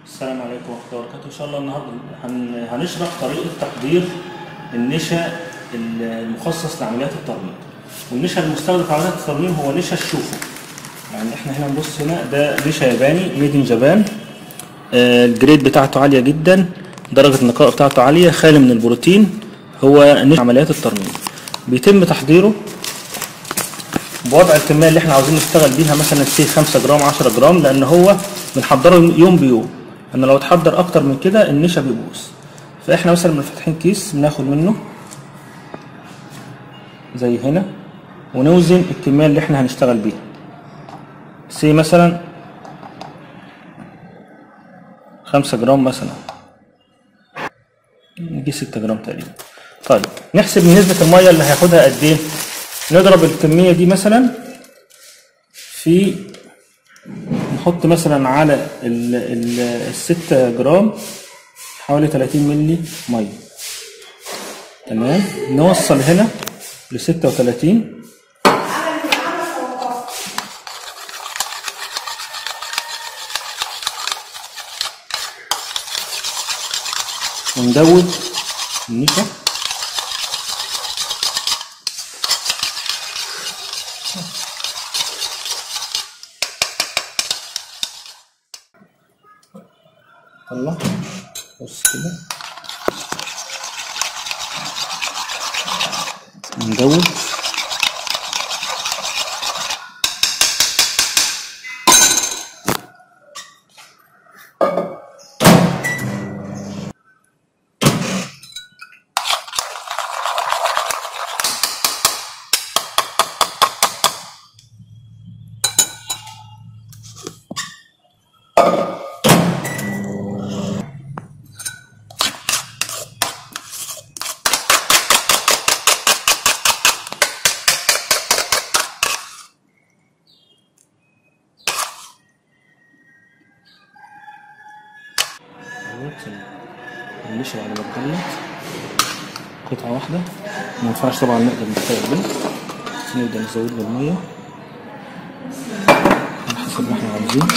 السلام عليكم ورحمة الله وبركاته إن شاء الله النهاردة هن- هنشرح طريقة تحضير النشا المخصص لعمليات الترميم والنشا المستخدم في عمليات الترميم هو نشا الشوفو يعني احنا هنا نبص هنا ده نشا ياباني ميد ان جابان آه، الجريد بتاعته عالية جدا درجة النقاء بتاعته عالية خالي من البروتين هو نشا عمليات الترميم بيتم تحضيره بوضع الكميه اللي احنا عاوزين نشتغل بيها مثلا سي 5 جرام 10 جرام لان هو بنحضره يوم بيوم ان لو اتحضر اكتر من كده النشا بيبوظ فاحنا مثلا من فاتحين كيس بناخد منه زي هنا ونوزن الكميه اللي احنا هنشتغل بيها سي مثلا 5 جرام مثلا نجي 6 جرام تقريبا طيب نحسب نسبة المية اللي هياخدها قد ايه نضرب الكمية دي مثلا في نحط مثلا على ال ال الستة جرام حوالي 30 ملي مية تمام نوصل هنا لستة وتلاتين وندوب النشا طلع بص كده ندوب دلوقتي النشا بعد ما اتجلت قطعة واحدة ما ينفعش طبعا نقدر نستخدم نبدأ نزود له المية على حسب ما احنا عاوزين